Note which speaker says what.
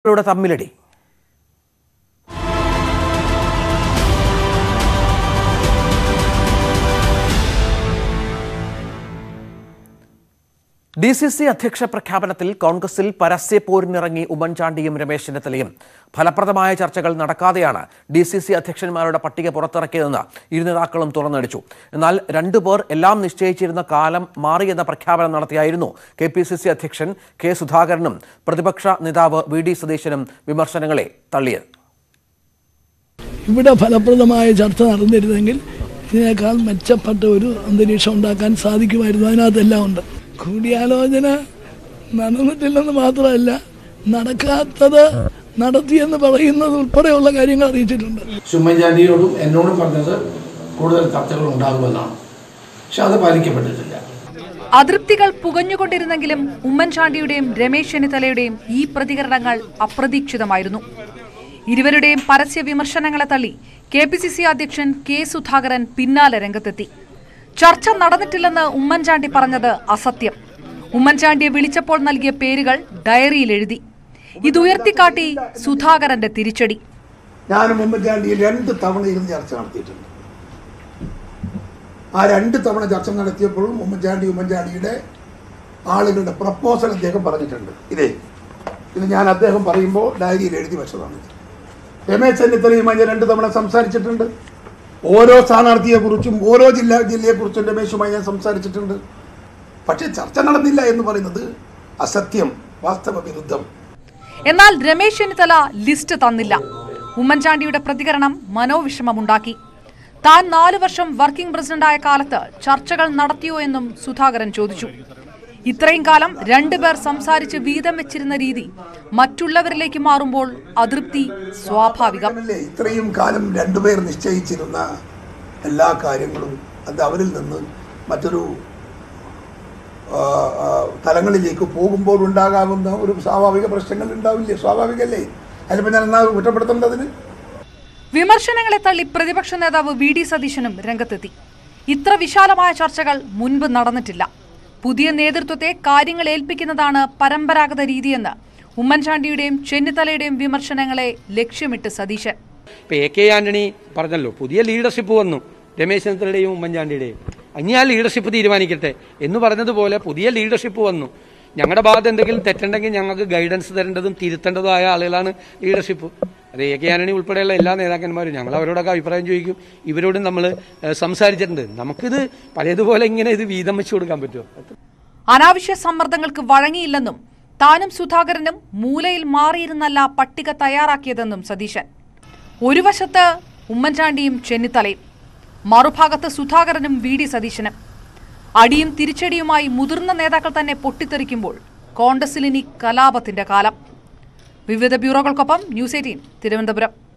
Speaker 1: യുടെ തമ്മിലടി D C C അധ്യക്ഷ പ്രഖ്യാപനത്തിൽ കോൺഗ്രസിൽ പരസ്യപ്പോരിനിറങ്ങി ഉമ്മൻചാണ്ടിയും രമേശ് ചെന്നിത്തലയും ഫലപ്രദമായ ചർച്ചകൾ നടക്കാതെയാണ് ഡി സി സി അധ്യക്ഷന്മാരുടെ പട്ടിക പുറത്തിറക്കിയതെന്ന് ഇരു നേതാക്കളും തുറന്നടിച്ചു എന്നാൽ രണ്ടുപേർ എല്ലാം നിശ്ചയിച്ചിരുന്ന കാലം മാറിയെന്ന പ്രഖ്യാപനം നടത്തിയായിരുന്നു കെ പി സി സി അധ്യക്ഷൻ കെ സുധാകരനും പ്രതിപക്ഷ നേതാവ് വി ഡി സതീശനും വിമർശനങ്ങളെ തള്ളിയത്
Speaker 2: ഇവിടെ ഫലപ്രദമായ ചർച്ച നടന്നിരുന്നെങ്കിൽ ഇതിനേക്കാൾ മെച്ചപ്പെട്ട ഒരു അന്തരീക്ഷം ഉണ്ടാക്കാൻ സാധിക്കുമായിരുന്നു അതിനകത്തെല്ലാം ഉണ്ട് കൂടിയാലോചന നടന്നിട്ടില്ലെന്ന് മാത്രമല്ല നടക്കാത്തത് നടത്തിയെന്ന് പറയുന്നത് ഉൾപ്പെടെയുള്ള കാര്യങ്ങൾ അറിയിച്ചിട്ടുണ്ട്
Speaker 3: ഉമ്മൻചാണ്ടിയോടും എന്നോടും പറഞ്ഞത് കൂടുതൽ ചർച്ചകൾ ഉണ്ടാകുമെന്നാണ് പക്ഷെ അത് പാലിക്കപ്പെട്ടിട്ടില്ല
Speaker 4: അതൃപ്തികൾ പുകഞ്ഞുകൊണ്ടിരുന്നെങ്കിലും ഉമ്മൻചാണ്ടിയുടെയും രമേശ് ചെന്നിത്തലയുടെയും ഈ പ്രതികരണങ്ങൾ അപ്രതീക്ഷിതമായിരുന്നു ഇരുവരുടെയും പരസ്യ വിമർശനങ്ങളെ തള്ളി കെ പി സി സി അധ്യക്ഷൻ കെ സുധാകരൻ പിന്നാലെ രംഗത്തെത്തി ചർച്ച നടന്നിട്ടില്ലെന്ന് ഉമ്മൻചാണ്ടി പറഞ്ഞത് അസത്യം ഉമ്മൻചാണ്ടിയെ വിളിച്ചപ്പോൾ നൽകിയ പേരുകൾ ഡയറിയിൽ എഴുതി ഇതുയർത്തിക്കാട്ടി സുധാകരന്റെ തിരിച്ചടി
Speaker 5: ഞാനും ഉമ്മൻചാണ്ടിയിൽ രണ്ട് തവണ ഇരുന്ന് ചർച്ച നടത്തിയിട്ടുണ്ട് ആ രണ്ട് തവണ ചർച്ച നടത്തിയപ്പോഴും ഉമ്മൻചാണ്ടി ഉമ്മൻചാണ്ടിയുടെ ആളുകളുടെ പ്രപ്പോസൽ അദ്ദേഹം പറഞ്ഞിട്ടുണ്ട് ഇതേ ഇത് ഞാൻ അദ്ദേഹം പറയുമ്പോൾ ഡയറിയിൽ എഴുതി വെച്ചതാണ് രമേശ് ചെന്നിത്തലയുമായി ഞാൻ രണ്ട് തവണ സംസാരിച്ചിട്ടുണ്ട് ഓരോ സ്ഥാനാർത്ഥിയെക്കുറിച്ചും ഓരോ ജില്ലാ ജില്ലയെക്കുറിച്ചും രമേശുമായി ഞാൻ സംസാരിച്ചിട്ടുണ്ട് പക്ഷേ ചർച്ച നടന്നില്ല എന്ന് പറയുന്നത് അസത്യം വാസ്തവ വിരുദ്ധം
Speaker 4: എന്നാൽ രമേശ് ചെന്നിത്തല ലിസ്റ്റ് തന്നില്ല ഉമ്മൻചാണ്ടിയുടെ പ്രതികരണം മനോവിഷമമുണ്ടാക്കി താൻ നാലു വർഷം വർക്കിംഗ് പ്രസിഡന്റായ കാലത്ത് ചർച്ചകൾ നടത്തിയോ എന്നും സുധാകരൻ ചോദിച്ചു ഇത്രയും കാലം രണ്ടുപേർ സംസാരിച്ച് വീതം വെച്ചിരുന്ന രീതി മറ്റുള്ളവരിലേക്ക് മാറുമ്പോൾ അതൃപ്തി സ്വാഭാവികം
Speaker 5: അല്ലേ ഇത്രയും കാലം രണ്ടുപേർ നിശ്ചയിച്ചിരുന്ന എല്ലാ കാര്യങ്ങളും അത് അവരിൽ നിന്ന് മറ്റൊരു ആ, ആ, തലങ്ങളിലേക്ക് പോകുമ്പോൾ ഉണ്ടാകാവുന്ന ഒരു സ്വാഭാവിക പ്രശ്നങ്ങൾ ഉണ്ടാവില്ലേ സ്വാഭാവികല്ലേ അതിലിപ്പോൾ ഞാൻ എന്നാ കുറ്റപ്പെടുത്തേണ്ടതിന്
Speaker 4: വിമർശനങ്ങളെ തള്ളി പ്രതിപക്ഷ നേതാവ് വി ഡി സതീശനും രംഗത്തെത്തി ഇത്ര വിശാലമായ ചർച്ചകൾ മുൻപ് നടന്നിട്ടില്ല പുതിയ നേതൃത്വത്തെ കാര്യങ്ങൾ ഏൽപ്പിക്കുന്നതാണ് പരമ്പരാഗത രീതിയെന്ന് ഉമ്മൻചാണ്ടിയുടെയും ചെന്നിത്തലയുടെയും വിമർശനങ്ങളെ ലക്ഷ്യമിട്ട് സതീശൻ
Speaker 6: ഇപ്പൊ എ കെ ആന്റണി പറഞ്ഞല്ലോ പുതിയ ലീഡർഷിപ്പ് വന്നു രമേശ് ചെന്നിത്തലയുടെയും ഉമ്മൻചാണ്ടിയുടെയും ഇനി ആ ലീഡർഷിപ്പ് തീരുമാനിക്കട്ടെ എന്ന് പറഞ്ഞതുപോലെ പുതിയ ലീഡർഷിപ്പ് വന്നു ഞങ്ങളുടെ ഭാഗത്ത് എന്തെങ്കിലും തെറ്റുണ്ടെങ്കിൽ ഞങ്ങൾക്ക് ഗൈഡൻസ് തരേണ്ടതും തിരുത്തേണ്ടതുമായ ആളുകളാണ് ലീഡർഷിപ്പ് അത് എ കെ ആന്റണി ഉൾപ്പെടെയുള്ള എല്ലാ നേതാക്കന്മാരും ഞങ്ങൾ അവരോടൊക്കെ അഭിപ്രായം ചോദിക്കും ഇവരോടും നമ്മൾ സംസാരിച്ചിട്ടുണ്ട് നമുക്കിത് പഴയതുപോലെ ഇങ്ങനെ ഇത് വീതം വെച്ച് കൊടുക്കാൻ പറ്റുമോ
Speaker 4: അനാവശ്യ സമ്മർദ്ദങ്ങൾക്ക് വഴങ്ങിയില്ലെന്നും താനും സുധാകരനും മൂലയിൽ മാറിയിരുന്നല്ല പട്ടിക തയ്യാറാക്കിയതെന്നും സതീശൻ ഒരു വശത്ത് ഉമ്മൻചാണ്ടിയും ചെന്നിത്തലയും മറുഭാഗത്ത് സുധാകരനും വി ഡി സതീശനും അടിയും തിരിച്ചടിയുമായി മുതിർന്ന നേതാക്കൾ തന്നെ പൊട്ടിത്തെറിക്കുമ്പോൾ കോൺഗ്രസിൽ ഇനി കലാപത്തിന്റെ കാലം വിവിധ ബ്യൂറോകൾക്കൊപ്പം ന്യൂസ് എയ്റ്റീൻ തിരുവനന്തപുരം